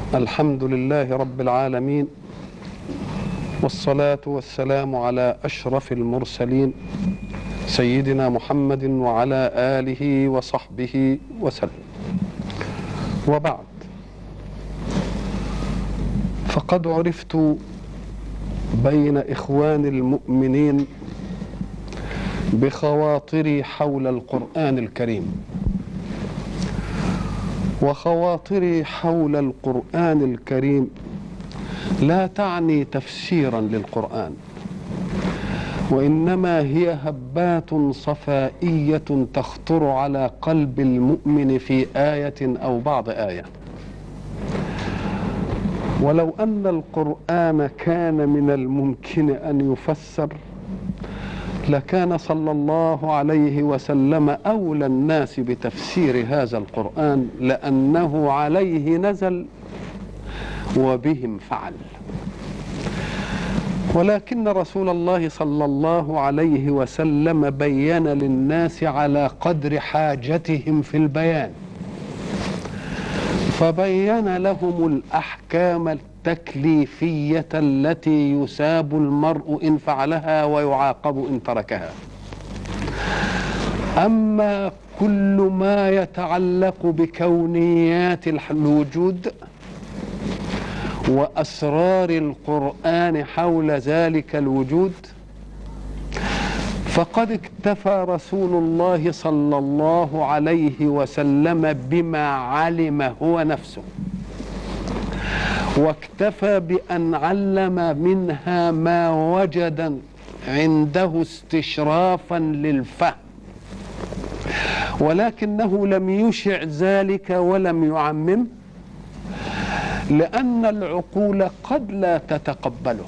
الحمد لله رب العالمين والصلاة والسلام على أشرف المرسلين سيدنا محمد وعلى آله وصحبه وسلم وبعد فقد عرفت بين إخوان المؤمنين بخواطري حول القرآن الكريم وخواطري حول القرآن الكريم لا تعني تفسيرا للقرآن وإنما هي هبات صفائية تخطر على قلب المؤمن في آية أو بعض آية ولو أن القرآن كان من الممكن أن يفسر لكان صلى الله عليه وسلم اولى الناس بتفسير هذا القران لانه عليه نزل وبهم فعل ولكن رسول الله صلى الله عليه وسلم بين للناس على قدر حاجتهم في البيان فبين لهم الاحكام التكليفيه التي يساب المرء ان فعلها ويعاقب ان تركها اما كل ما يتعلق بكونيات الوجود واسرار القران حول ذلك الوجود فقد اكتفى رسول الله صلى الله عليه وسلم بما علم هو نفسه واكتفى بان علم منها ما وجد عنده استشرافا للفهم ولكنه لم يشع ذلك ولم يعمم لان العقول قد لا تتقبله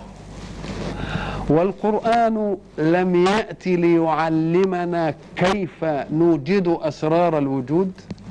والقران لم يات ليعلمنا كيف نوجد اسرار الوجود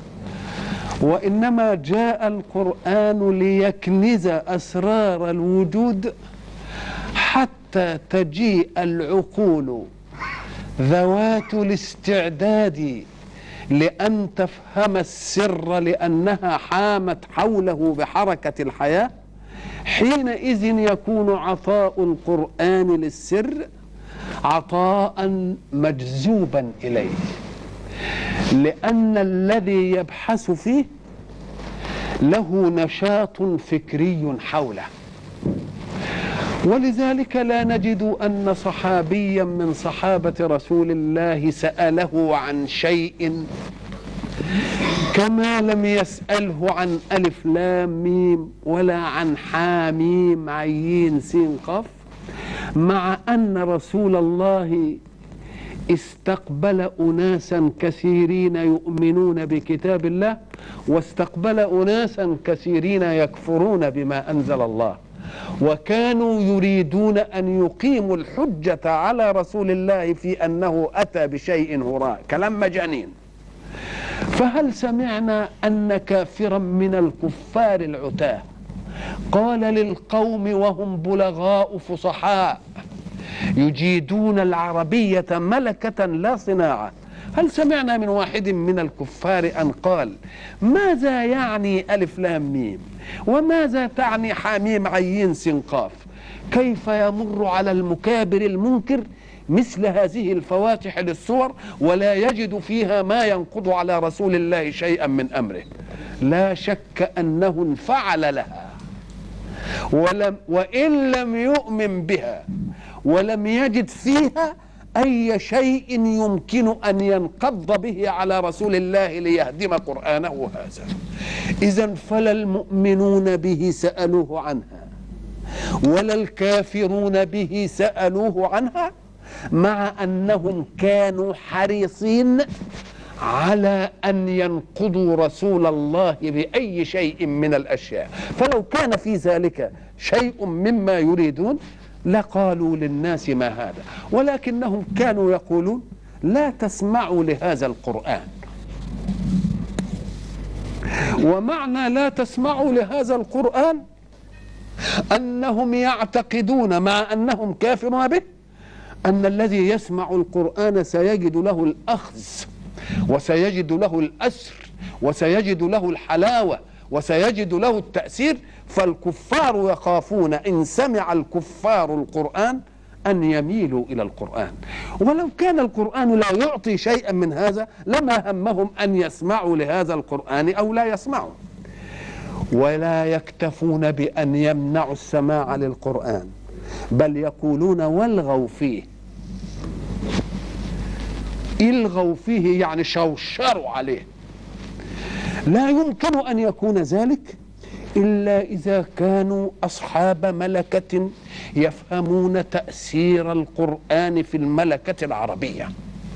وانما جاء القران ليكنز اسرار الوجود حتى تجيء العقول ذوات الاستعداد لان تفهم السر لانها حامت حوله بحركه الحياه حينئذ يكون عطاء القران للسر عطاء مجذوبا اليه لأن الذي يبحث فيه له نشاط فكري حوله ولذلك لا نجد أن صحابيا من صحابة رسول الله سأله عن شيء كما لم يسأله عن ألف لام ميم ولا عن حاميم عين سين قف مع أن رسول الله استقبل اناسا كثيرين يؤمنون بكتاب الله واستقبل اناسا كثيرين يكفرون بما انزل الله وكانوا يريدون ان يقيموا الحجه على رسول الله في انه اتى بشيء هراء كلام مجانين فهل سمعنا ان كافرا من الكفار العتاه قال للقوم وهم بلغاء فصحاء يجيدون العربية ملكة لا صناعة هل سمعنا من واحد من الكفار أن قال ماذا يعني ألف لام ميم وماذا تعني حاميم عين سنقاف كيف يمر على المكابر المنكر مثل هذه الفواتح للصور ولا يجد فيها ما ينقض على رسول الله شيئا من أمره لا شك أنه انفعل لها ولم وإن لم يؤمن بها ولم يجد فيها أي شيء يمكن أن ينقض به على رسول الله ليهدم قرآنه هذا إذا فلا المؤمنون به سألوه عنها ولا الكافرون به سألوه عنها مع أنهم كانوا حريصين على أن ينقضوا رسول الله بأي شيء من الأشياء فلو كان في ذلك شيء مما يريدون لقالوا للناس ما هذا ولكنهم كانوا يقولون لا تسمعوا لهذا القرآن ومعنى لا تسمعوا لهذا القرآن أنهم يعتقدون مع أنهم كافرون به أن الذي يسمع القرآن سيجد له الأخذ وسيجد له الأسر وسيجد له الحلاوة وسيجد له التأثير فالكفار يخافون إن سمع الكفار القرآن أن يميلوا إلى القرآن ولو كان القرآن لا يعطي شيئا من هذا لما همهم أن يسمعوا لهذا القرآن أو لا يسمعوا ولا يكتفون بأن يمنعوا السماع للقرآن بل يقولون والغوا فيه الغوا فيه يعني شوشروا عليه لا يمكن ان يكون ذلك الا اذا كانوا اصحاب ملكه يفهمون تاثير القران في الملكه العربيه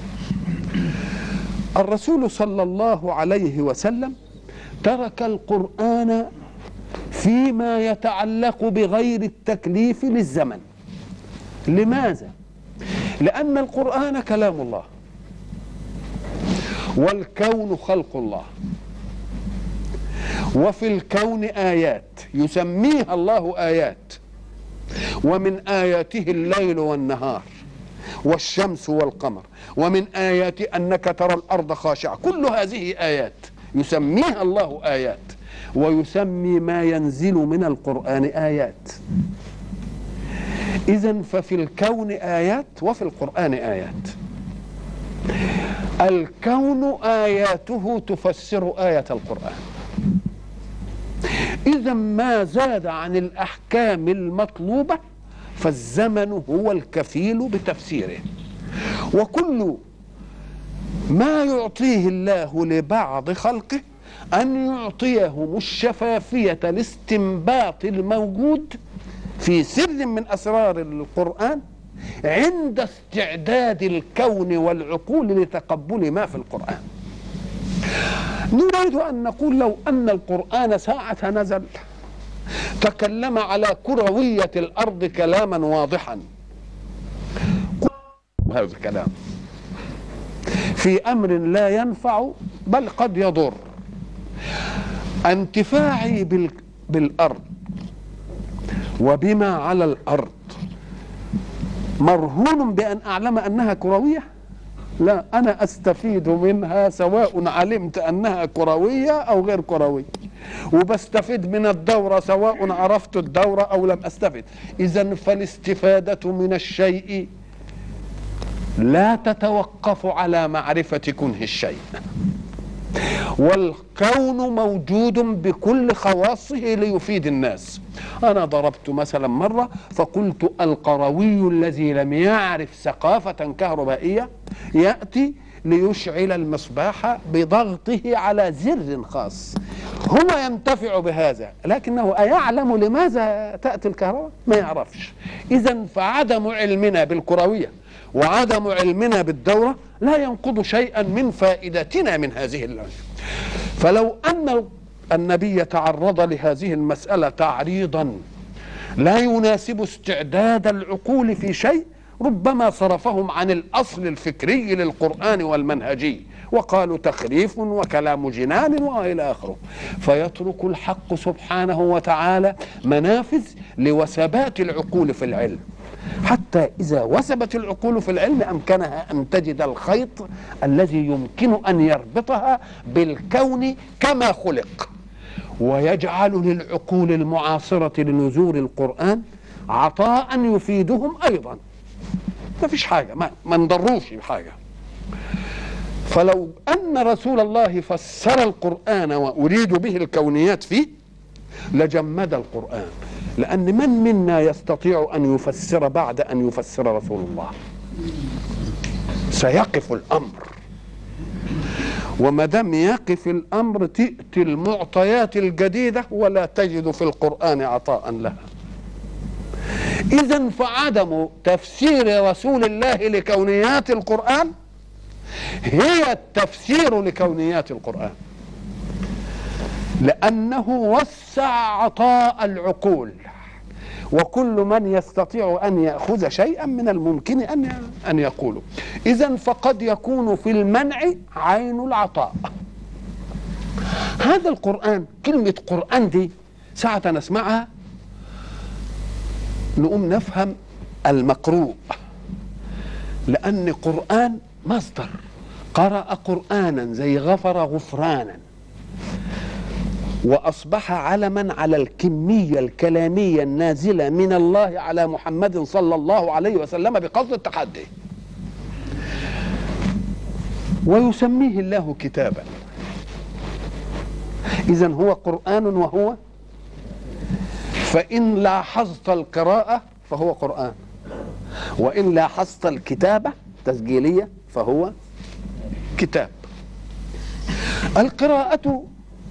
الرسول صلى الله عليه وسلم ترك القران فيما يتعلق بغير التكليف للزمن لماذا لان القران كلام الله والكون خلق الله وفي الكون آيات يسميها الله آيات ومن آياته الليل والنهار والشمس والقمر ومن آيات أنك ترى الأرض خاشعة كل هذه آيات يسميها الله آيات ويسمي ما ينزل من القرآن آيات إذا ففي الكون آيات وفي القرآن آيات الكون آياته تفسر آية القرآن إذا ما زاد عن الأحكام المطلوبة فالزمن هو الكفيل بتفسيره وكل ما يعطيه الله لبعض خلقه أن يعطيهم الشفافية لاستنباط الموجود في سر من أسرار القرآن عند استعداد الكون والعقول لتقبل ما في القرآن نريد أن نقول لو أن القرآن ساعة نزل تكلم على كروية الأرض كلاما واضحا هذا الكلام في أمر لا ينفع بل قد يضر انتفاعي بالأرض وبما على الأرض مرهون بأن أعلم أنها كروية لا أنا أستفيد منها سواء علمت أنها كروية أو غير كروية وبستفيد من الدورة سواء عرفت الدورة أو لم أستفد إذا فالاستفادة من الشيء لا تتوقف على معرفة كنه الشيء والكون موجود بكل خواصه ليفيد الناس أنا ضربت مثلا مرة فقلت القروي الذي لم يعرف ثقافة كهربائية يأتي ليشعل المصباح بضغطه على زر خاص هو ينتفع بهذا لكنه أيعلم لماذا تأتي الكهرباء ما يعرفش إذا فعدم علمنا بالكروية وعدم علمنا بالدورة لا ينقض شيئا من فائدتنا من هذه العلم فلو أن النبي تعرض لهذه المسألة تعريضا لا يناسب استعداد العقول في شيء ربما صرفهم عن الأصل الفكري للقرآن والمنهجي وقالوا تخريف وكلام جنان والى اخره فيترك الحق سبحانه وتعالى منافذ لوثبات العقول في العلم حتى إذا وثبت العقول في العلم أمكنها أن تجد الخيط الذي يمكن أن يربطها بالكون كما خلق ويجعل للعقول المعاصرة لنزول القرآن عطاء يفيدهم أيضا ما فيش حاجة ما, ما نضروش بحاجة فلو أن رسول الله فسر القرآن وأريد به الكونيات فيه لجمد القرآن لأن من منا يستطيع أن يفسر بعد أن يفسر رسول الله سيقف الأمر وما دام يقف الأمر تأتي المعطيات الجديدة ولا تجد في القرآن عطاء لها إذا فعدم تفسير رسول الله لكونيات القرآن هي التفسير لكونيات القرآن لأنه وسع عطاء العقول وكل من يستطيع أن يأخذ شيئا من الممكن أن أن يقوله إذا فقد يكون في المنع عين العطاء هذا القرآن كلمة قرآن دي ساعة نسمعها نقوم نفهم المقروء لأن قرآن مصدر قرأ قرآنا زي غفر غفرانا واصبح علما على الكميه الكلاميه النازله من الله على محمد صلى الله عليه وسلم بقصد التحدي ويسميه الله كتابا اذا هو قران وهو فان لاحظت القراءه فهو قران وان لاحظت الكتابه تسجيليه فهو كتاب القراءه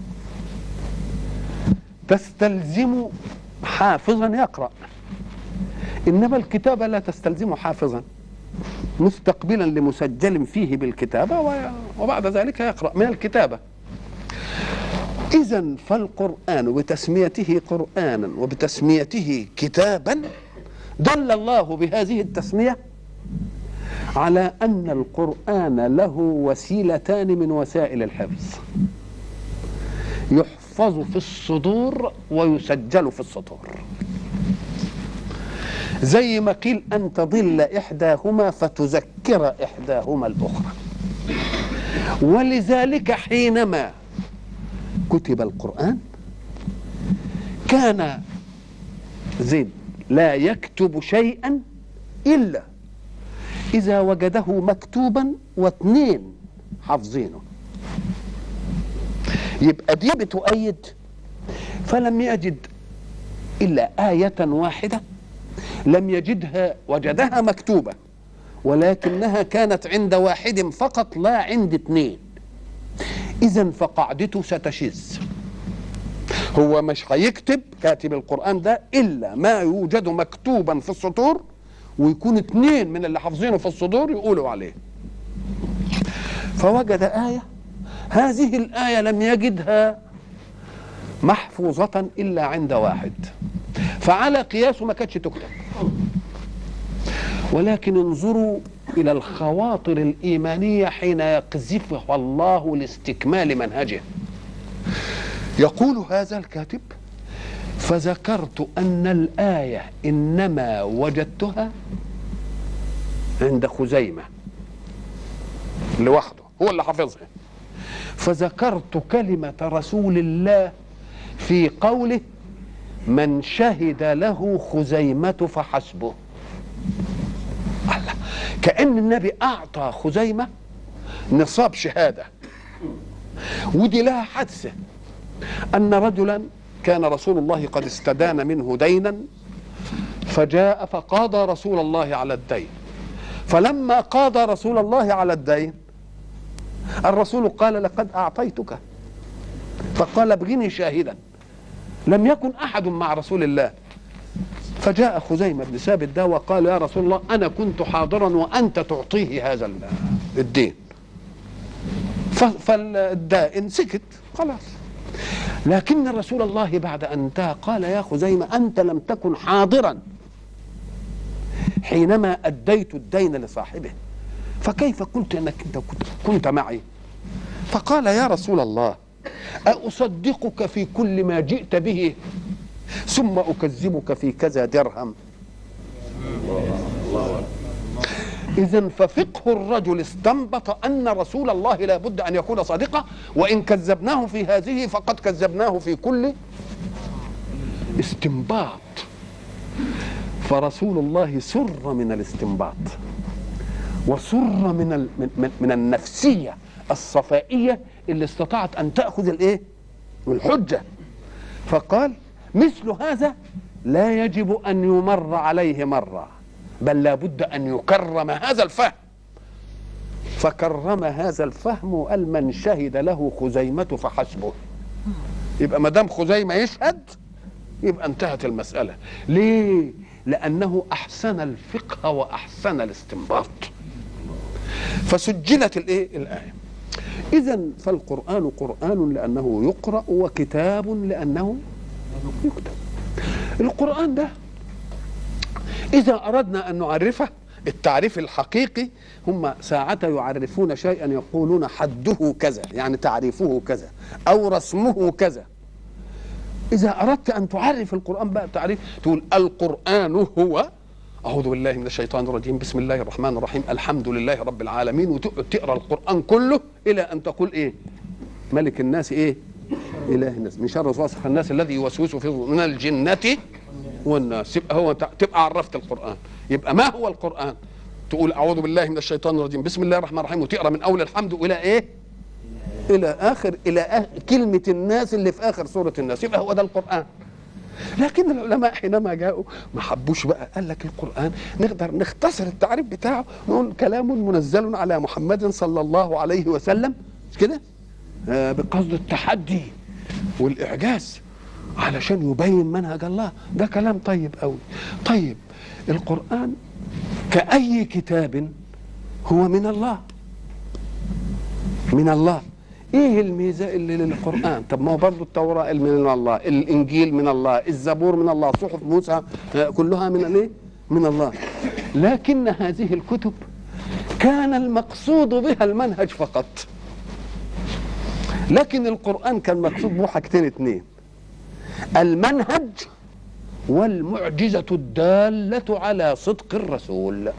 تستلزم حافظا يقرأ إنما الكتابة لا تستلزم حافظا مستقبلا لمسجل فيه بالكتابة و- وبعد ذلك يقرأ من الكتابة إذا فالقرآن بتسميته قرآنا وبتسميته كتابا دل الله بهذه التسمية على أن القرآن له وسيلتان من وسائل الحفظ يحفظ في الصدور ويسجل في السطور زي ما قيل أن تضل إحداهما فتذكر إحداهما الأخرى ولذلك حينما كتب القرآن كان زيد لا يكتب شيئا إلا إذا وجده مكتوبا واثنين حافظينه يبقى دي بتؤيد فلم يجد إلا آية واحدة لم يجدها وجدها مكتوبة ولكنها كانت عند واحد فقط لا عند اثنين إذا فقاعدته ستشذ هو مش هيكتب كاتب القرآن ده إلا ما يوجد مكتوبا في السطور ويكون اثنين من اللي حافظينه في الصدور يقولوا عليه فوجد آية هذه الآية لم يجدها محفوظة إلا عند واحد فعلى قياسه ما كانتش تكتب ولكن انظروا إلى الخواطر الإيمانية حين يقذفها الله لاستكمال منهجه يقول هذا الكاتب فذكرت أن الآية إنما وجدتها عند خزيمة لوحده هو اللي حافظها فذكرت كلمة رسول الله في قوله من شهد له خزيمة فحسبه الله كأن النبي أعطى خزيمة نصاب شهادة ودي لها حادثة أن رجلا كان رسول الله قد استدان منه دينا فجاء فقاضى رسول الله على الدين فلما قاضى رسول الله على الدين الرسول قال لقد أعطيتك فقال ابغني شاهدا لم يكن أحد مع رسول الله فجاء خزيمة بن ثابت ده وقال يا رسول الله أنا كنت حاضرا وأنت تعطيه هذا الدين فالدائن سكت خلاص لكن رسول الله بعد أن انتهى قال يا خزيمة أنت لم تكن حاضرا حينما أديت الدين لصاحبه فكيف قلت أنك أنت كنت, كنت معي فقال يا رسول الله أصدقك في كل ما جئت به ثم أكذبك في كذا درهم إذا ففقه الرجل استنبط أن رسول الله لا بد أن يكون صادقا وإن كذبناه في هذه فقد كذبناه في كل استنباط فرسول الله سر من الاستنباط وسر من ال من, من النفسيه الصفائيه اللي استطاعت ان تاخذ الايه؟ الحجه فقال مثل هذا لا يجب ان يمر عليه مره بل لابد ان يكرم هذا الفهم فكرم هذا الفهم وقال من شهد له خزيمه فحسبه يبقى ما دام خزيمه يشهد يبقى انتهت المساله ليه لانه احسن الفقه واحسن الاستنباط فسجلت الايه الايه اذا فالقران قران لانه يقرا وكتاب لانه يكتب القران ده اذا اردنا ان نعرفه التعريف الحقيقي هم ساعة يعرفون شيئا يقولون حده كذا يعني تعريفه كذا أو رسمه كذا إذا أردت أن تعرف القرآن بقى تعريف تقول القرآن هو أعوذ بالله من الشيطان الرجيم بسم الله الرحمن الرحيم الحمد لله رب العالمين وتقرأ القرآن كله إلى أن تقول إيه ملك الناس إيه اله الناس من شر وسواس الناس الذي يوسوس في من الجنه والناس يبقى هو تبقى عرفت القران يبقى ما هو القران تقول اعوذ بالله من الشيطان الرجيم بسم الله الرحمن الرحيم وتقرا من اول الحمد الى ايه الى اخر الى آخر كلمه الناس اللي في اخر سوره الناس يبقى هو ده القران لكن العلماء حينما جاءوا ما حبوش بقى قال لك القرآن نقدر نختصر التعريف بتاعه نقول كلام منزل على محمد صلى الله عليه وسلم مش كده؟ آه بقصد التحدي والإعجاز علشان يبين منهج الله ده كلام طيب قوي طيب القرآن كأي كتاب هو من الله من الله ايه الميزه اللي للقران طب ما هو برضه التوراه من الله الانجيل من الله الزبور من الله صحف موسى كلها من الايه من الله لكن هذه الكتب كان المقصود بها المنهج فقط لكن القران كان مقصود به حاجتين اتنين المنهج والمعجزه الداله على صدق الرسول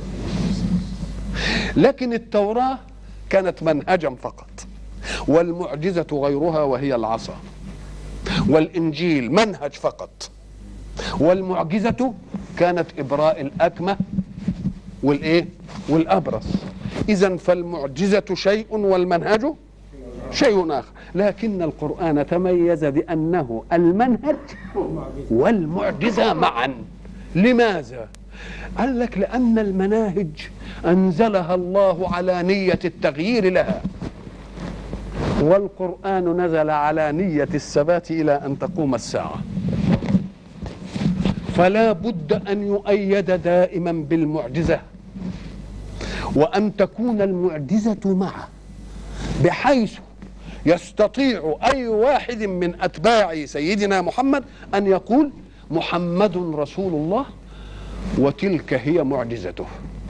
لكن التوراه كانت منهجا فقط والمعجزة غيرها وهي العصا والإنجيل منهج فقط والمعجزة كانت إبراء الأكمة والإيه والأبرص إذا فالمعجزة شيء والمنهج شيء آخر لكن القرآن تميز بأنه المنهج والمعجزة معا لماذا؟ قال لك لأن المناهج أنزلها الله على نية التغيير لها والقرآن نزل على نية الثبات إلى أن تقوم الساعة فلا بد أن يؤيد دائما بالمعجزة وأن تكون المعجزة معه بحيث يستطيع أي واحد من أتباع سيدنا محمد أن يقول محمد رسول الله وتلك هي معجزته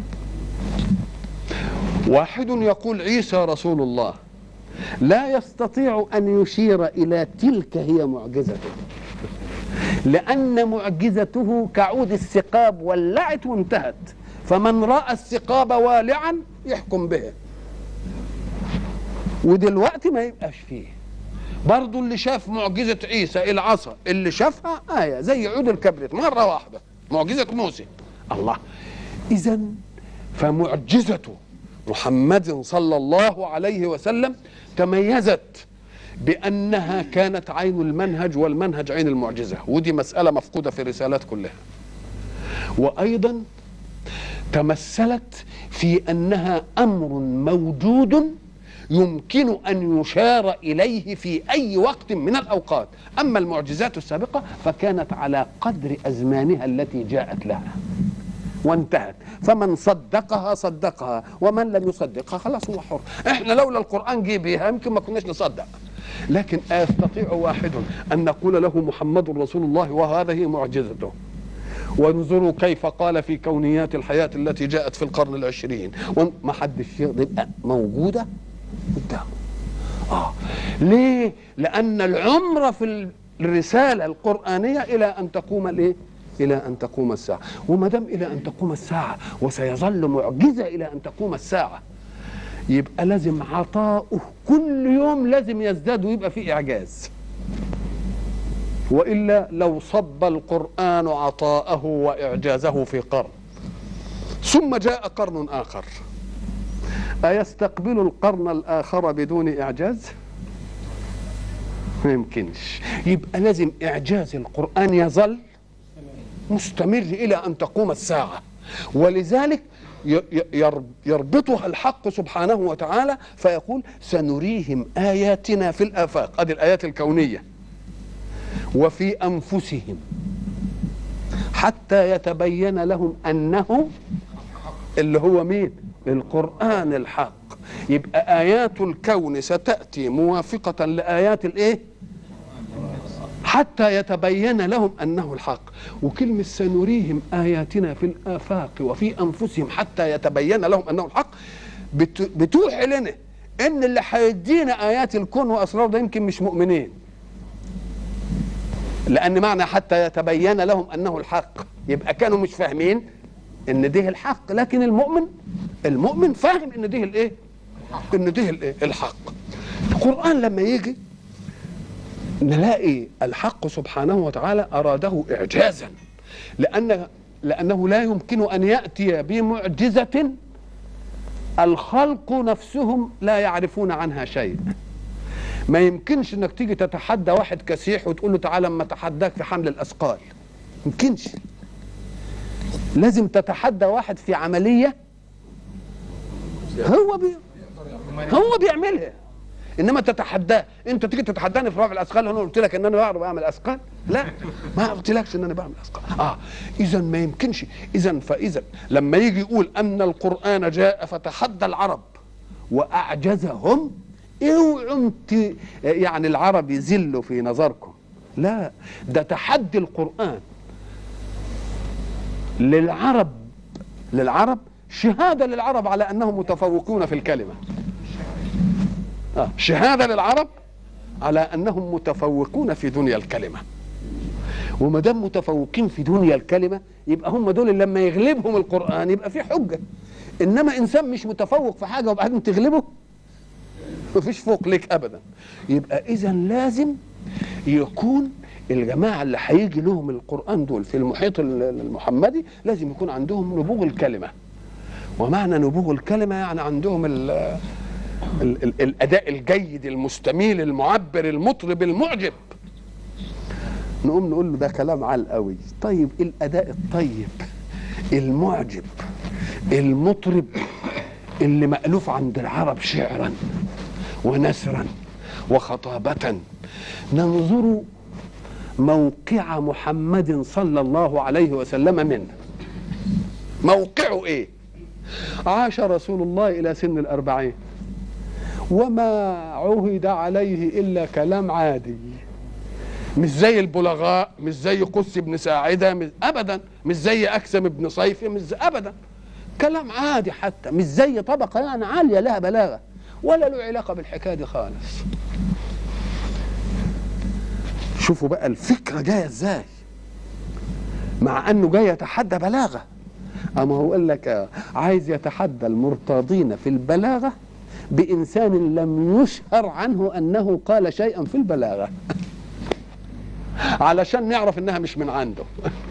واحد يقول عيسى رسول الله لا يستطيع أن يشير إلى تلك هي معجزته لأن معجزته كعود السقاب ولعت وانتهت فمن رأى السقاب والعا يحكم به ودلوقتي ما يبقاش فيه برضو اللي شاف معجزة عيسى العصا اللي شافها آية زي عود الكبريت مرة واحدة معجزة موسى الله إذا فمعجزة محمد صلى الله عليه وسلم تميزت بأنها كانت عين المنهج والمنهج عين المعجزة ودي مسألة مفقودة في الرسالات كلها وأيضا تمثلت في أنها أمر موجود يمكن أن يشار إليه في أي وقت من الأوقات أما المعجزات السابقة فكانت على قدر أزمانها التي جاءت لها وانتهت فمن صدقها صدقها ومن لم يصدقها خلاص هو حر احنا لولا القرآن جه بيها يمكن ما كناش نصدق لكن أيستطيع واحد أن نقول له محمد رسول الله وهذه معجزته وانظروا كيف قال في كونيات الحياة التي جاءت في القرن العشرين وما حدش يبقى موجودة قدامه آه ليه؟ لأن العمر في الرسالة القرآنية إلى أن تقوم الإيه؟ إلى أن تقوم الساعة وما دام إلى أن تقوم الساعة وسيظل معجزة إلى أن تقوم الساعة يبقى لازم عطاؤه كل يوم لازم يزداد ويبقى فيه إعجاز وإلا لو صب القرآن عطاءه وإعجازه في قرن ثم جاء قرن آخر أيستقبل القرن الآخر بدون إعجاز؟ ما يمكنش يبقى لازم إعجاز القرآن يظل مستمر إلى أن تقوم الساعة ولذلك يربطها الحق سبحانه وتعالى فيقول سنريهم آياتنا في الآفاق هذه الآيات الكونية وفي أنفسهم حتى يتبين لهم أنه اللي هو مين القرآن الحق يبقى آيات الكون ستأتي موافقة لآيات الإيه حتى يتبين لهم انه الحق وكلمه سنريهم اياتنا في الافاق وفي انفسهم حتى يتبين لهم انه الحق بتوحي لنا ان اللي هيدينا ايات الكون واسراره ده يمكن مش مؤمنين لان معنى حتى يتبين لهم انه الحق يبقى كانوا مش فاهمين ان ده الحق لكن المؤمن المؤمن فاهم ان ده الايه ان ده الايه الحق القران لما يجي نلاقي الحق سبحانه وتعالى أراده إعجازا لأن لأنه لا يمكن أن يأتي بمعجزة الخلق نفسهم لا يعرفون عنها شيء ما يمكنش انك تيجي تتحدى واحد كسيح وتقول له تعالى اما اتحداك في حمل الاثقال يمكنش لازم تتحدى واحد في عمليه هو بي هو بيعملها انما تتحداه انت تيجي تتحداني في رفع الاثقال انا قلت لك ان انا بعرف اعمل اثقال لا ما قلتلكش ان انا بعمل اثقال اه اذا ما يمكنش اذا فاذا لما يجي يقول ان القران جاء فتحدى العرب واعجزهم اوعوا ت- يعني العرب يذلوا في نظركم لا ده تحدي القران للعرب للعرب شهاده للعرب على انهم متفوقون في الكلمه آه. شهاده للعرب على انهم متفوقون في دنيا الكلمه وما دام متفوقين في دنيا الكلمه يبقى هم دول اللي لما يغلبهم القران يبقى في حجه انما انسان مش متفوق في حاجه وبعدين تغلبه مفيش فوق لك ابدا يبقى اذا لازم يكون الجماعه اللي هيجي لهم القران دول في المحيط ال- المحمدي لازم يكون عندهم نبوغ الكلمه ومعنى نبوغ الكلمه يعني عندهم ال ال ال الاداء الجيد المستميل المعبر المطرب المعجب نقوم نقول له ده كلام عال قوي طيب الاداء الطيب المعجب المطرب اللي مألوف عند العرب شعرا ونثرا وخطابة ننظر موقع محمد صلى الله عليه وسلم منه موقعه ايه عاش رسول الله الى سن الاربعين وما عهد عليه الا كلام عادي مش زي البلغاء مش زي قس بن ساعده مش ابدا مش زي اكسم بن صيفي مش زي ابدا كلام عادي حتى مش زي طبقه يعني عاليه لها بلاغه ولا له علاقه بالحكايه دي خالص شوفوا بقى الفكره جايه ازاي مع انه جاي يتحدى بلاغه اما هو قال لك آه، عايز يتحدى المرتاضين في البلاغه بانسان لم يشهر عنه انه قال شيئا في البلاغه علشان نعرف انها مش من عنده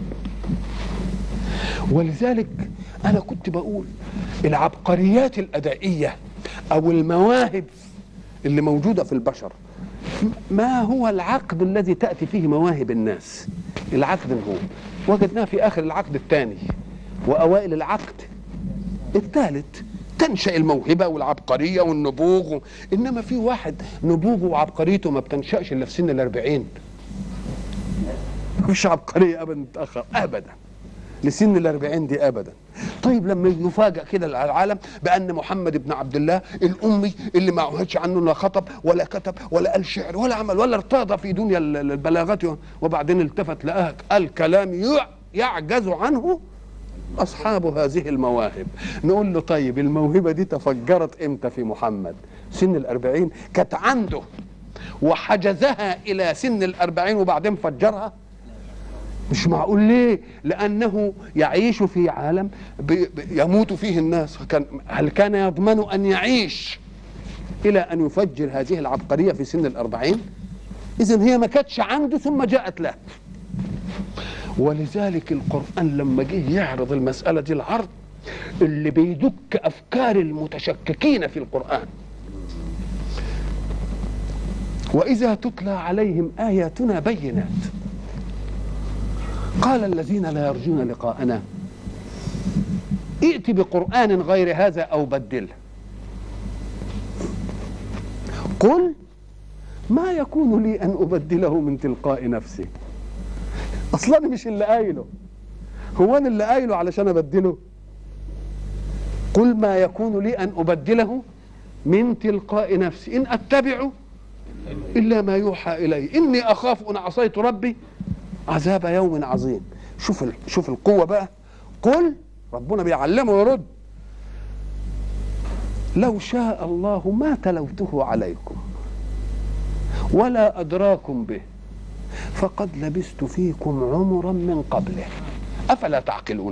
ولذلك انا كنت بقول العبقريات الادائيه او المواهب اللي موجوده في البشر ما هو العقد الذي تاتي فيه مواهب الناس العقد هو وجدناه في اخر العقد الثاني واوائل العقد الثالث تنشا الموهبه والعبقريه والنبوغ و... انما في واحد نبوغه وعبقريته ما بتنشاش الا في سن الأربعين مش عبقريه ابدا تتاخر ابدا لسن الأربعين دي ابدا طيب لما يفاجأ كده العالم بأن محمد بن عبد الله الأمي اللي ما عهدش عنه لا خطب ولا كتب ولا قال شعر ولا عمل ولا ارتاض في دنيا ال- ال- البلاغة وبعدين التفت لقاه قال كلام يع- يعجز عنه أصحاب هذه المواهب نقول له طيب الموهبة دي تفجرت إمتى في محمد سن الأربعين كانت عنده وحجزها إلى سن الأربعين وبعدين فجرها مش معقول ليه لأنه يعيش في عالم بي بي- يموت فيه الناس كان هل كان يضمن أن يعيش إلى أن يفجر هذه العبقرية في سن الأربعين إذن هي ما كانتش عنده ثم جاءت له ولذلك القرآن لما جه يعرض المسألة دي العرض اللي بيدك أفكار المتشككين في القرآن وإذا تتلى عليهم آياتنا بينات قال الذين لا يرجون لقاءنا ائت بقرآن غير هذا أو بدله قل ما يكون لي أن أبدله من تلقاء نفسي أصلا مش اللي قايله هو أنا اللي قايله علشان أبدله قل ما يكون لي أن أبدله من تلقاء نفسي إن أتبع إلا ما يوحى إلي إني أخاف أن عصيت ربي عذاب يوم عظيم شوف ال- شوف القوة بقى قل ربنا بيعلمه ويرد لو شاء الله ما تلوته عليكم ولا أدراكم به فقد لبثت فيكم عمرا من قبله أفلا تعقلون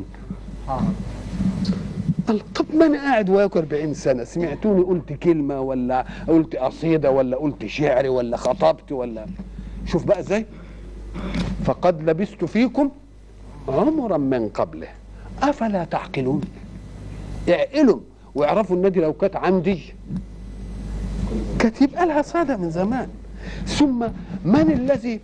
الله طب ما انا قاعد وياكل 40 سنه سمعتوني قلت كلمه ولا قلت قصيده ولا قلت شعر ولا خطبت ولا شوف بقى ازاي فقد لبست فيكم عمرا من قبله افلا تعقلون اعقلوا واعرفوا ان دي لو كانت عندي كانت يبقى لها صدى من زمان ثم من الذي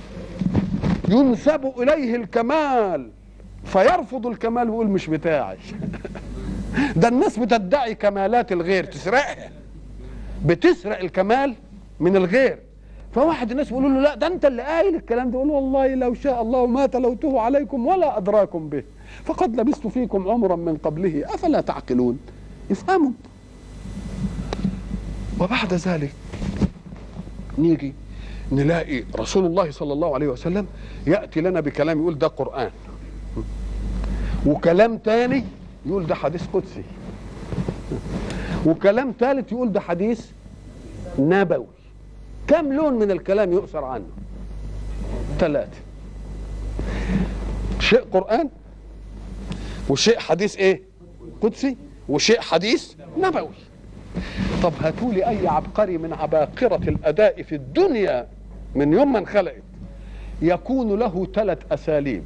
ينسب اليه الكمال فيرفض الكمال ويقول مش بتاعي ده الناس بتدعي كمالات الغير تسرقها بتسرق الكمال من الغير فواحد الناس بيقولوا له لا ده انت اللي قايل الكلام ده يقول والله لو شاء الله ما تلوته عليكم ولا ادراكم به فقد لبثت فيكم عمرا من قبله افلا تعقلون افهموا وبعد ذلك نيجي نلاقي رسول الله صلى الله عليه وسلم ياتي لنا بكلام يقول ده قران وكلام تاني يقول ده حديث قدسي وكلام ثالث يقول ده حديث نبوي كم لون من الكلام يؤثر عنه ثلاثة شيء قرآن وشيء حديث ايه قدسي وشيء حديث نبوي طب هاتوا لي اي عبقري من عباقرة الاداء في الدنيا من يوم ما انخلقت يكون له ثلاث اساليب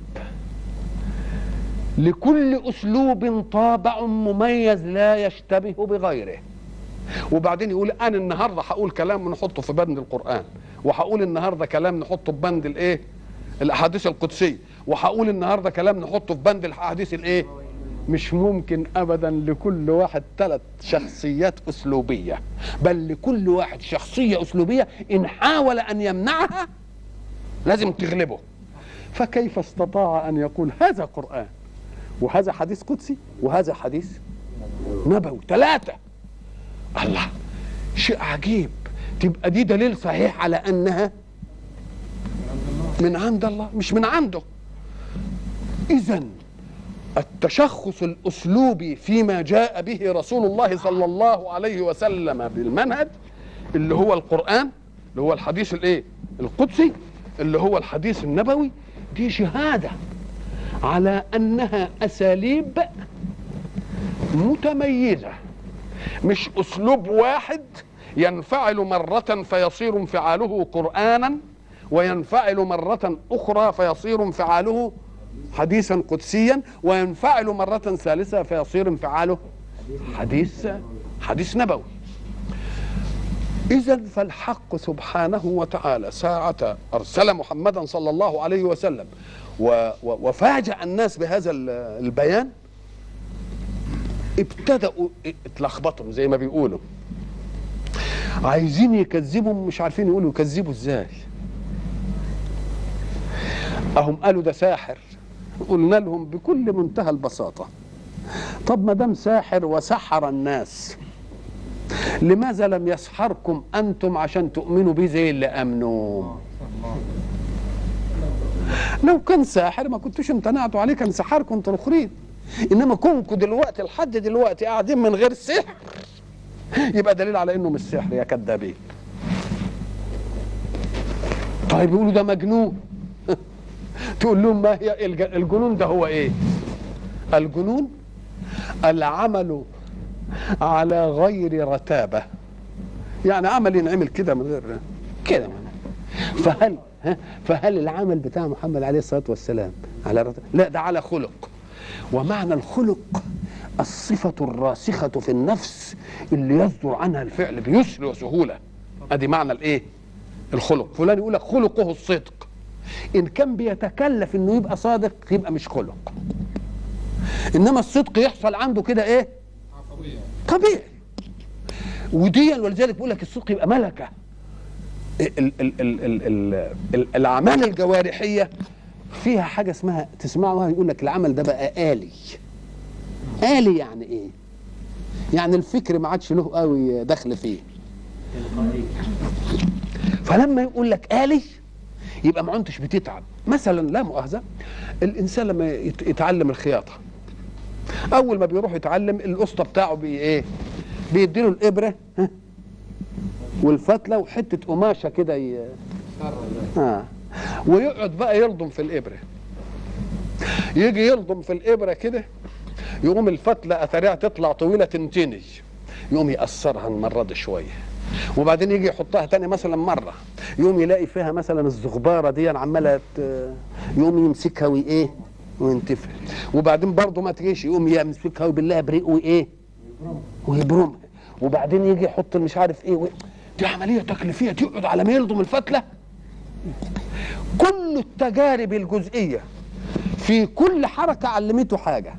لكل اسلوب طابع مميز لا يشتبه بغيره وبعدين يقول انا النهارده هقول كلام نحطه في بند القران وهقول النهارده كلام نحطه في بند الايه الاحاديث القدسيه وهقول النهارده كلام نحطه في بند الاحاديث الايه مش ممكن ابدا لكل واحد ثلاث شخصيات اسلوبيه بل لكل واحد شخصيه اسلوبيه ان حاول ان يمنعها لازم تغلبه فكيف استطاع ان يقول هذا قران وهذا حديث قدسي وهذا حديث نبوي ثلاثه الله شيء عجيب تبقى دي دليل صحيح على انها من عند الله مش من عنده اذا التشخص الاسلوبي فيما جاء به رسول الله صلى الله عليه وسلم بالمنهج اللي هو القران اللي هو الحديث الايه القدسي اللي هو الحديث النبوي دي شهاده على انها اساليب متميزه مش اسلوب واحد ينفعل مره فيصير انفعاله قرانا وينفعل مره اخرى فيصير انفعاله حديثا قدسيا وينفعل مرة ثالثة فيصير انفعاله حديث حديث نبوي إذا فالحق سبحانه وتعالى ساعة أرسل محمدا صلى الله عليه وسلم و و وفاجأ الناس بهذا البيان ابتدأوا اتلخبطوا زي ما بيقولوا عايزين يكذبوا مش عارفين يقولوا يكذبوا ازاي اهم قالوا ده ساحر قلنا لهم بكل منتهى البساطة طب ما دام ساحر وسحر الناس لماذا لم يسحركم أنتم عشان تؤمنوا به زي اللي أمنوا لو كان ساحر ما كنتوش امتنعتوا عليه كان سحركم انتوا الاخرين انما كونكم دلوقتي لحد دلوقتي قاعدين من غير سحر يبقى دليل على انه مش سحر يا كذابين طيب يقولوا ده مجنون تقول لهم ما هي الجنون ده هو ايه الجنون العمل على غير رتابة يعني عمل ينعمل كده من غير كده فهل فهل العمل بتاع محمد عليه الصلاة والسلام على رتابة لا ده على خلق ومعنى الخلق الصفة الراسخة في النفس اللي يصدر عنها الفعل بيسر وسهولة ادي معنى الايه الخلق فلان يقول لك خلقه الصدق ان كان بيتكلف انه يبقى صادق يبقى مش خلق انما الصدق يحصل عنده كده ايه طبيعي ودي ولذلك بيقول لك الصدق يبقى ملكه ال ال ال ال ال ال الاعمال الجوارحيه فيها حاجه اسمها تسمعوها يقول لك العمل ده بقى آلي آلي يعني ايه يعني الفكر ما عادش له قوي دخل فيه فلما يقول لك آلي يبقى ما عدتش بتتعب مثلا لا مؤاخذه الانسان لما يتعلم الخياطه اول ما بيروح يتعلم الاسطى بتاعه بي ايه بيديله الابره ها والفتله وحته قماشه كده ي... آه. ويقعد بقى يلضم في الابره يجي يلضم في الابره كده يقوم الفتله اثرها تطلع طويله تنتني يقوم يقصرها المره دي شويه وبعدين يجي يحطها تاني مثلا مره يقوم يلاقي فيها مثلا الزغباره دي عماله ت- يقوم يمسكها وايه وينتفع وبعدين برضه ما تجيش يقوم يمسكها وبالله بريق وايه ويبرمها وبعدين يجي يحط مش عارف ايه و... دي عمليه تكليفيه تقعد على ما يلضم الفتله كل التجارب الجزئيه في كل حركه علمته حاجه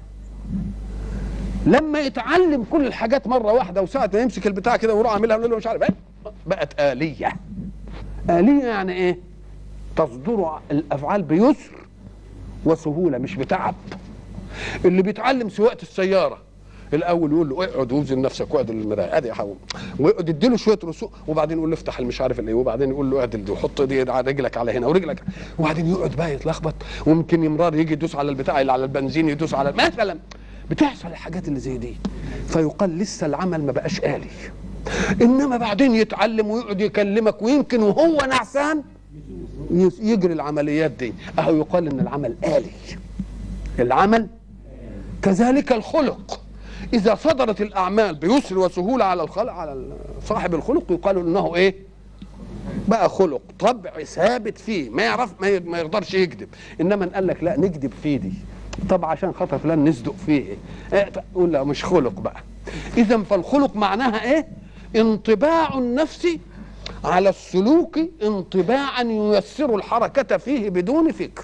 لما يتعلم كل الحاجات مره واحده وساعه ما يمسك البتاع كده ويروح عاملها ويقول له مش عارف ايه بقت آلية آلية يعني ايه تصدر الافعال بيسر وسهوله مش بتعب اللي بيتعلم سواقه السياره الاول يقول له اقعد ووزن نفسك واقعد المرايه ادي يا حبيبي ويقعد يديله شويه رسوق وبعدين يقول له افتح المش عارف الايه وبعدين يقول له اعدل دي وحط دي على رجلك على هنا ورجلك وبعدين يقعد بقى يتلخبط وممكن يمرار يجي يدوس على البتاع اللي على البنزين يدوس على مثلا بتحصل الحاجات اللي زي دي فيقال لسه العمل ما بقاش آلي انما بعدين يتعلم ويقعد يكلمك ويمكن وهو نعسان يس- يجري العمليات دي اهو يقال ان العمل آلي العمل كذلك الخلق اذا صدرت الاعمال بيسر وسهوله على الخلق على صاحب الخلق يقال انه ايه بقى خلق طبع ثابت فيه ما يعرف ما ي- ما يقدرش يكذب انما قال لك لا نكذب فيه دي طب عشان خاطر فلان نصدق فيه إيه تقول لا مش خلق بقى اذا فالخلق معناها ايه انطباع النفس على السلوك انطباعا ييسر الحركه فيه بدون فكر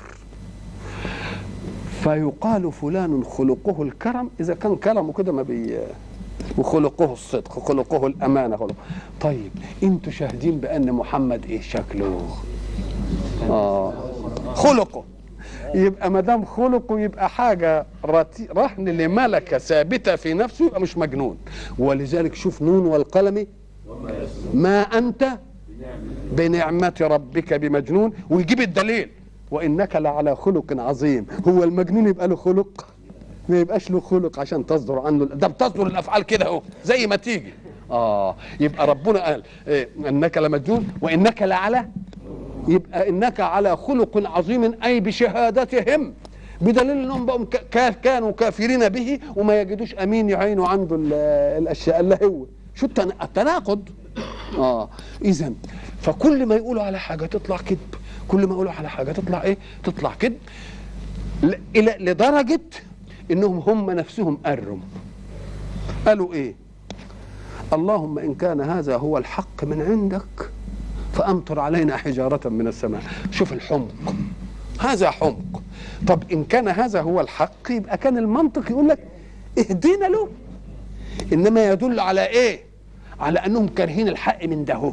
فيقال فلان خلقه الكرم اذا كان كرمه كده ما بي وخلقه الصدق خلقه الامانه خلقه طيب انتوا شاهدين بان محمد ايه شكله اه خلقه يبقى ما دام خلقه يبقى حاجه رتي- رهن لملكه ثابته في نفسه يبقى مش مجنون ولذلك شوف نون والقلم ما انت بنعمه ربك بمجنون ويجيب الدليل وانك لعلى خلق عظيم هو المجنون يبقى له خلق ما يبقاش له خلق عشان تصدر عنه ده بتصدر الافعال كده اهو زي ما تيجي اه يبقى ربنا قال إيه انك لمجنون وانك لعلى يبقى انك على خلق عظيم اي بشهادتهم بدليل انهم بقوا ك- كا- كانوا كافرين به وما يجدوش امين يعينوا عنده ال- الاشياء اللي هو شو التنا- التناقض اه اذا فكل ما يقولوا على حاجه تطلع كذب كل ما يقولوا على حاجه تطلع ايه تطلع كذب ل- الى لدرجه انهم هم نفسهم قروا قالوا ايه اللهم ان كان هذا هو الحق من عندك فامطر علينا حجاره من السماء شوف الحمق هذا حمق طب ان كان هذا هو الحق يبقى كان المنطق يقول لك اهدينا له انما يدل على ايه على انهم كارهين الحق من ده هو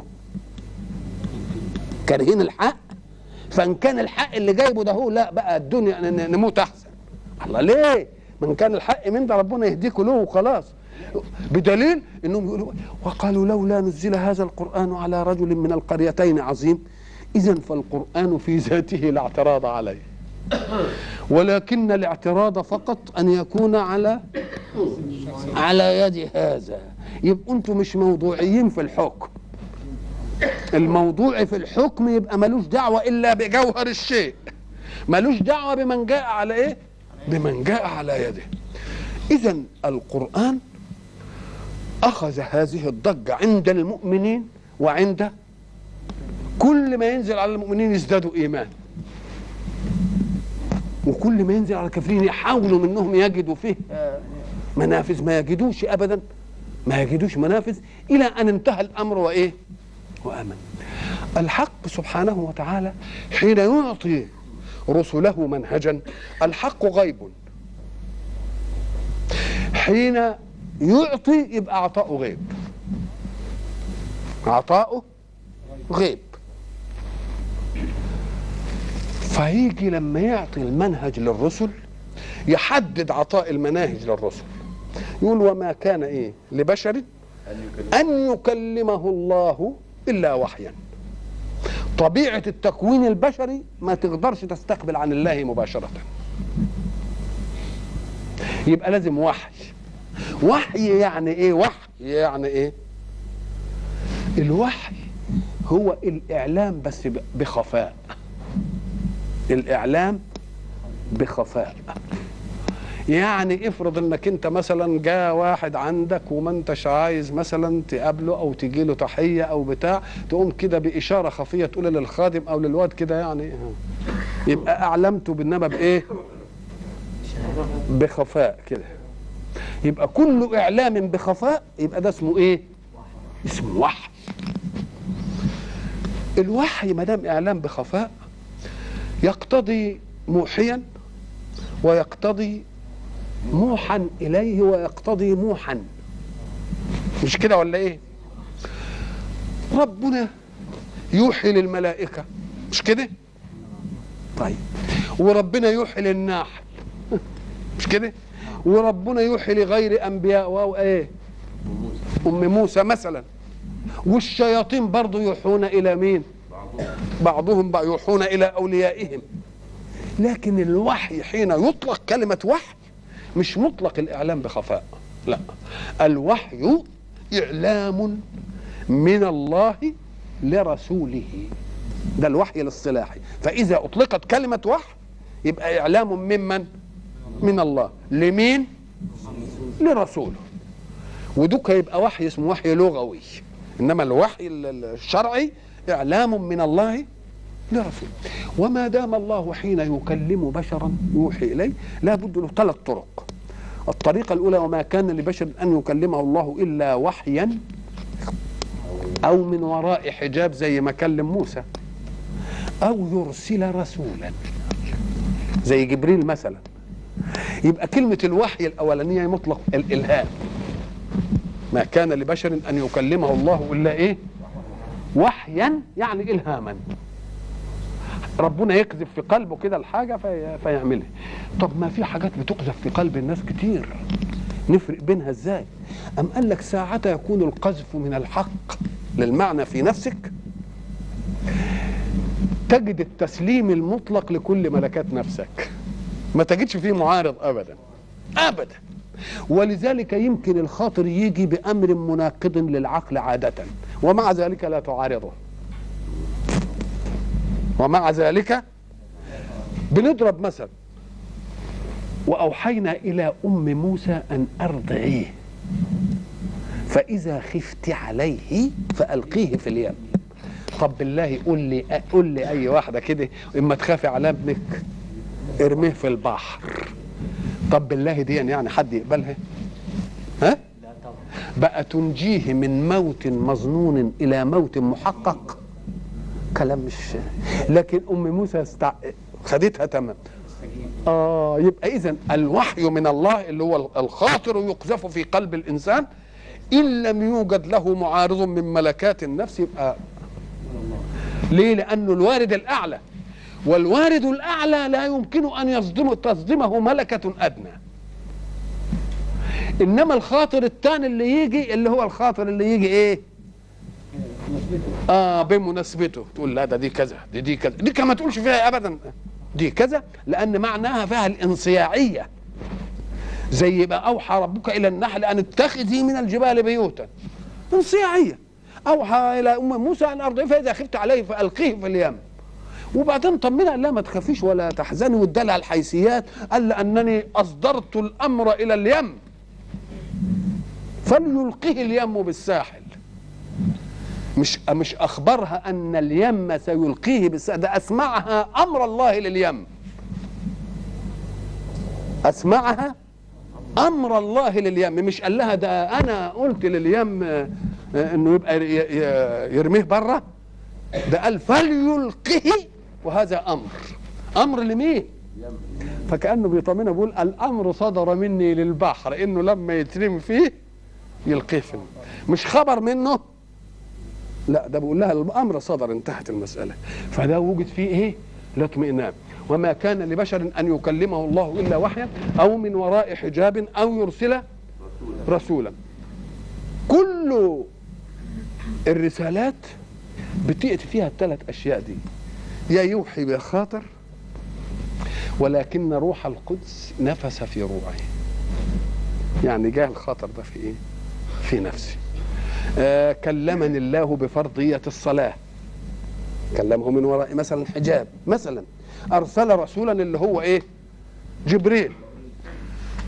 كارهين الحق فان كان الحق اللي جايبه ده هو لا بقى الدنيا ن- ن- نموت احسن الله ليه من كان الحق من ده ربنا يهديكوا له وخلاص بدليل انهم يقولوا وقالوا لولا نزل هذا القران على رجل من القريتين عظيم اذا فالقران في ذاته لا اعتراض عليه ولكن الاعتراض فقط ان يكون على على يد هذا يبقوا انتم مش موضوعيين في الحكم الموضوع في الحكم يبقى ملوش دعوه الا بجوهر الشيء ملوش دعوه بمن جاء على ايه بمن جاء على يده اذا القران اخذ هذه الضجه عند المؤمنين وعند كل ما ينزل على المؤمنين يزدادوا ايمان وكل ما ينزل على الكافرين يحاولوا منهم يجدوا فيه آه، منافذ ما يجدوش ابدا ما يجدوش منافذ الى ان انتهى الامر وايه وامن الحق سبحانه وتعالى حين يعطي رسله منهجا الحق غيب حين يعطي يبقى عطاؤه غيب عطاؤه غيب فيجي لما يعطي المنهج للرسل يحدد عطاء المناهج للرسل يقول وما كان ايه لبشر ان يكلمه الله الا وحيا طبيعه التكوين البشري ما تقدرش تستقبل عن الله مباشره يبقى لازم وحي وحي يعني ايه وحي يعني ايه الوحي هو الاعلام بس ب- بخفاء الاعلام بخفاء يعني افرض انك انت مثلا جاء واحد عندك وما انتش عايز مثلا تقابله او تجي له تحيه او بتاع تقوم كده باشاره خفيه تقول للخادم او للواد كده يعني يبقى اعلمته بالنبى بايه؟ بخفاء كده يبقى كل اعلام بخفاء يبقى ده اسمه ايه؟ اسمه وحي الوحي ما دام اعلام بخفاء يقتضي موحيا ويقتضي موحا اليه ويقتضي موحا مش كده ولا ايه ربنا يوحي للملائكه مش كده طيب وربنا يوحي للنحل مش كده وربنا يوحي لغير انبياء واو ايه ام موسى مثلا والشياطين برضه يوحون الى مين بعضهم بقى يوحون الى اوليائهم لكن الوحي حين يطلق كلمه وحي مش مطلق الاعلام بخفاء لا الوحي اعلام من الله لرسوله ده الوحي الاصطلاحي فاذا اطلقت كلمه وحي يبقى اعلام ممن من الله لمين لرسوله ودوك يبقى وحي اسمه وحي لغوي انما الوحي الشرعي اعلام من الله لرسوله وما دام الله حين يكلم بشرا يوحي اليه لا بد له ثلاث طرق الطريقة الأولى وما كان لبشر أن يكلمه الله إلا وحيا أو من وراء حجاب زي ما كلم موسى أو يرسل رسولا زي جبريل مثلا يبقى كلمة الوحي الأولانية مطلق الإلهام ما كان لبشر أن يكلمه الله إلا إيه وحيا يعني إلهاما ربنا يقذف في قلبه كده الحاجة في فيعملها طب ما في حاجات بتقذف في قلب الناس كتير نفرق بينها ازاي أم قال لك ساعة يكون القذف من الحق للمعنى في نفسك تجد التسليم المطلق لكل ملكات نفسك ما تجدش فيه معارض أبدا أبدا ولذلك يمكن الخاطر يجي بأمر مناقض للعقل عادة ومع ذلك لا تعارضه ومع ذلك بنضرب مثل وأوحينا إلى أم موسى أن أرضعيه فإذا خفت عليه فألقيه في اليم طب بالله قول لي قول لي أي واحدة كده إما تخافي على ابنك ارميه في البحر طب بالله دي يعني حد يقبلها ها بقى تنجيه من موت مظنون إلى موت محقق كلام مش لكن ام موسى استع... خدتها تمام اه يبقى اذا الوحي من الله اللي هو الخاطر يقذف في قلب الانسان ان لم يوجد له معارض من ملكات النفس يبقى ليه لانه الوارد الاعلى والوارد الاعلى لا يمكن ان يصدم تصدمه ملكه ادنى انما الخاطر الثاني اللي يجي اللي هو الخاطر اللي يجي ايه اه بمناسبته تقول لا ده دي كذا دي دي كذا دي كما تقولش فيها ابدا دي كذا لان معناها فيها الانصياعيه زي ما اوحى ربك الى النحل ان اتخذي من الجبال بيوتا انصياعيه اوحى الى ام موسى ان ارضعيه فاذا خفت عليه فالقيه في اليم وبعدين طمنها لا ما تخافيش ولا تحزني وادالها الحيثيات قال لانني اصدرت الامر الى اليم فليلقيه اليم بالساحل مش مش اخبرها ان اليم سيلقيه بالساحل ده اسمعها امر الله لليم اسمعها امر الله لليم مش قال لها ده انا قلت لليم انه يبقى يرميه بره ده قال فليلقه وهذا امر امر لمين فكانه بيطمنها بيقول الامر صدر مني للبحر انه لما يترمي فيه يلقيه في مش خبر منه لا ده بيقول لها الامر صدر انتهت المساله فده وجد فيه ايه الاطمئنان وما كان لبشر ان يكلمه الله الا وحيا او من وراء حجاب او يرسل رسولا كل الرسالات بتأتي فيها الثلاث اشياء دي يا يوحي بخاطر ولكن روح القدس نفس في روعي يعني جاء الخاطر ده في ايه في نفسي آه كلمني الله بفرضية الصلاة كلمه من وراء مثلا حجاب مثلا أرسل رسولا اللي هو إيه جبريل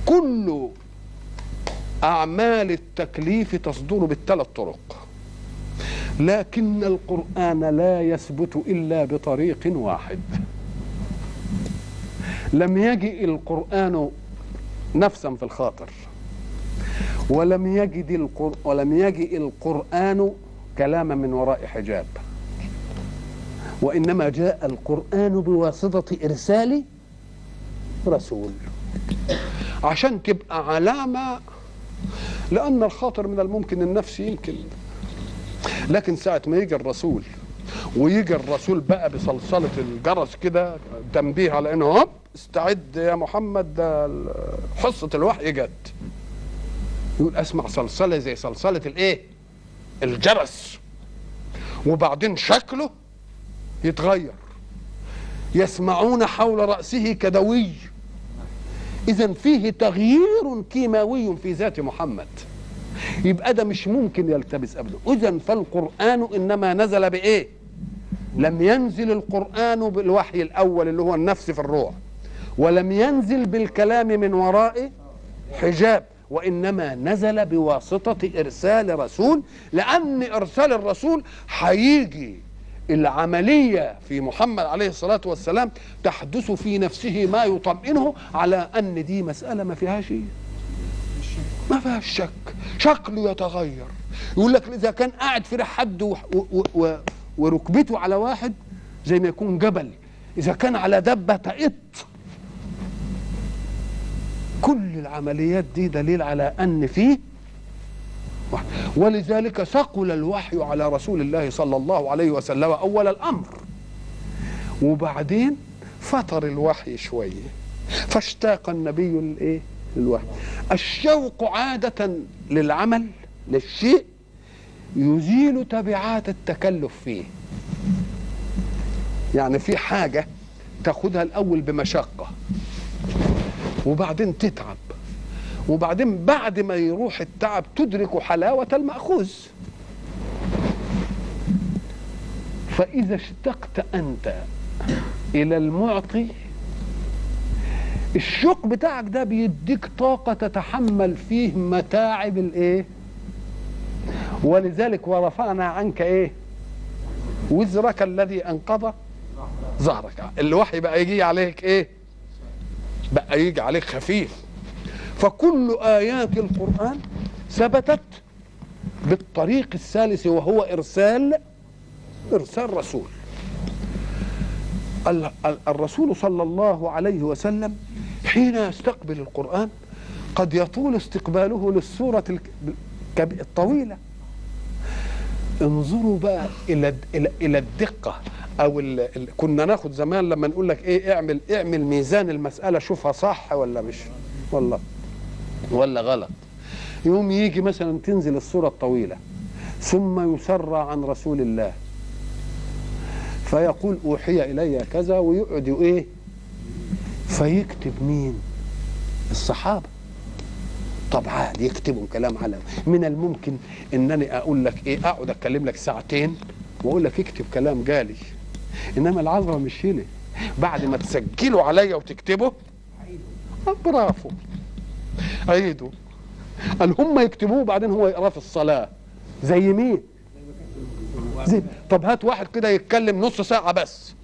كل أعمال التكليف تصدر بالثلاث طرق لكن القرآن لا يثبت إلا بطريق واحد لم يجئ القرآن نفسا في الخاطر ولم يجد القر... ولم يجئ القرآن كلاما من وراء حجاب وإنما جاء القرآن بواسطة إرسال رسول عشان تبقى علامة لأن الخاطر من الممكن النفس يمكن لكن ساعة ما يجي الرسول ويجي الرسول بقى بصلصلة الجرس كده تنبيه على انه هوب استعد يا محمد ده حصة الوحي جت يقول اسمع صلصلة زي صلصلة الايه الجرس وبعدين شكله يتغير يسمعون حول رأسه كدوي إذا فيه تغيير كيماوي في ذات محمد يبقى ده مش ممكن يلتبس ابدا اذا فالقران انما نزل بايه لم ينزل القران بالوحي الاول اللي هو النفس في الروح ولم ينزل بالكلام من وراء حجاب وانما نزل بواسطه ارسال رسول لان ارسال الرسول هيجي العمليه في محمد عليه الصلاه والسلام تحدث في نفسه ما يطمئنه على ان دي مساله ما فيهاش شيء ما فيهاش شك شكله يتغير يقول لك اذا كان قاعد في حد و... و... و... وركبته على واحد زي ما يكون جبل اذا كان على دبه تقط كل العمليات دي دليل على ان فيه ولذلك ثقل الوحي على رسول الله صلى الله عليه وسلم اول الامر وبعدين فطر الوحي شويه فاشتاق النبي الايه للوحي الشوق عادة للعمل للشيء يزيل تبعات التكلف فيه يعني في حاجة تاخدها الأول بمشقة وبعدين تتعب وبعدين بعد ما يروح التعب تدرك حلاوة المأخوذ فإذا اشتقت أنت إلى المعطي الشوق بتاعك ده بيديك طاقة تتحمل فيه متاعب الايه ولذلك ورفعنا عنك ايه وزرك الذي انقض ظهرك الوحي بقى يجي عليك ايه بقى يجي عليك خفيف فكل ايات القرآن ثبتت بالطريق الثالث وهو ارسال ارسال رسول الرسول صلى الله عليه وسلم حين يستقبل القرآن قد يطول استقباله للسورة الطويلة انظروا بقى إلى إلى إلى الدقة أو ال ال كنا ناخد زمان لما نقول لك إيه اعمل اعمل ميزان المسألة شوفها صح ولا مش ولا ولا غلط يوم يجي مثلا تنزل السورة الطويلة ثم يسرى عن رسول الله فيقول أوحي إلي كذا ويقعد إيه فيكتب مين الصحابة طب عادي يكتبوا كلام على من الممكن انني اقول لك ايه اقعد اتكلم لك ساعتين واقول لك اكتب كلام جالي انما العظمه مش هنا بعد ما تسجلوا عليا وتكتبوا برافو عيدوا قال هم يكتبوه بعدين هو يقراه في الصلاه زي مين زي طب هات واحد كده يتكلم نص ساعه بس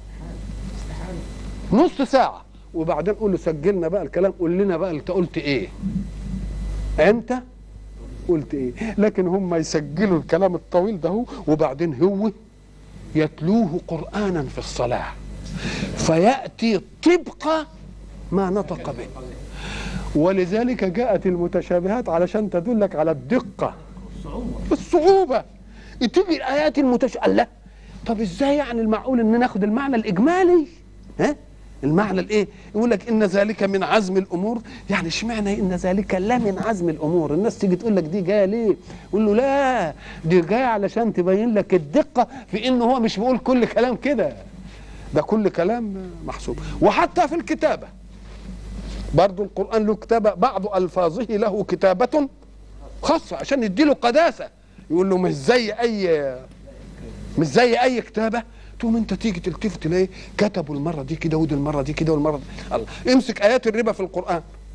نص ساعه وبعدين قول له سجلنا بقى الكلام قول لنا بقى انت قلت ايه انت قلت ايه لكن هم يسجلوا الكلام الطويل ده وبعدين هو يتلوه قرانا في الصلاه فياتي طبق ما نطق به ولذلك جاءت المتشابهات علشان تدلك على الدقه الصعوبه تيجي الايات المتشابهه لا طب ازاي يعني المعقول ان ناخد المعنى الاجمالي ها المعنى الايه يقول لك ان ذلك من عزم الامور يعني اشمعنى ان ذلك لا من عزم الامور الناس تيجي تقول لك دي جايه ليه يقول له لا دي جايه علشان تبين لك الدقه في انه هو مش بيقول كل كلام كده ده كل كلام محسوب وحتى في الكتابه برضو القران له كتابه بعض الفاظه له كتابه خاصه عشان يديله قداسه يقول له مش زي اي مش زي اي كتابه تقوم انت تيجي تلتفت تلاقي كتبوا المره دي كده ودي المره دي كده والمره دي الله امسك ايات الربا في القران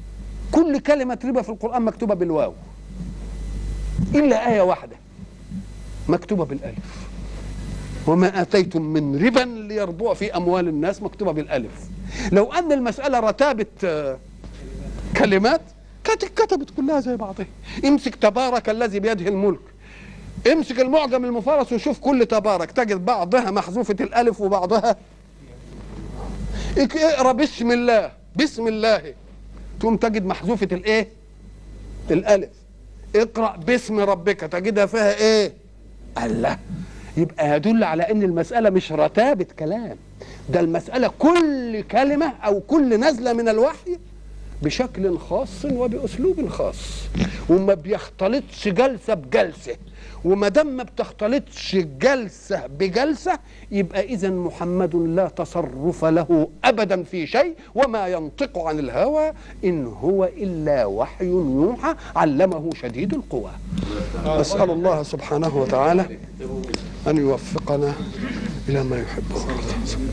كل كلمة ربا في القرآن مكتوبة بالواو إلا آية واحدة مكتوبة بالألف وما آتيتم من ربا ليربوع في أموال الناس مكتوبة بالألف لو أن المسألة رتابة آه، كلمات كانت كتبت كلها زي بعضها امسك تبارك الذي بيده الملك امسك المعجم المفرس وشوف كل تبارك تجد بعضها محذوفة الألف وبعضها اك- اقرا بسم الله بسم الله تقوم تجد محذوفة الايه الألف اقرأ باسم ربك تجدها فيها ايه الله يبقى يدل على ان المسألة مش رتابة كلام ده المسألة كل كلمة او كل نزلة من الوحي بشكل خاص وباسلوب خاص وما بيختلطش جلسه بجلسه وما دام ما بتختلطش جلسه بجلسه يبقى اذا محمد لا تصرف له ابدا في شيء وما ينطق عن الهوى ان هو الا وحي يوحى علمه شديد القوى اسال الله سبحانه وتعالى ان يوفقنا الى ما يحبه ويرضى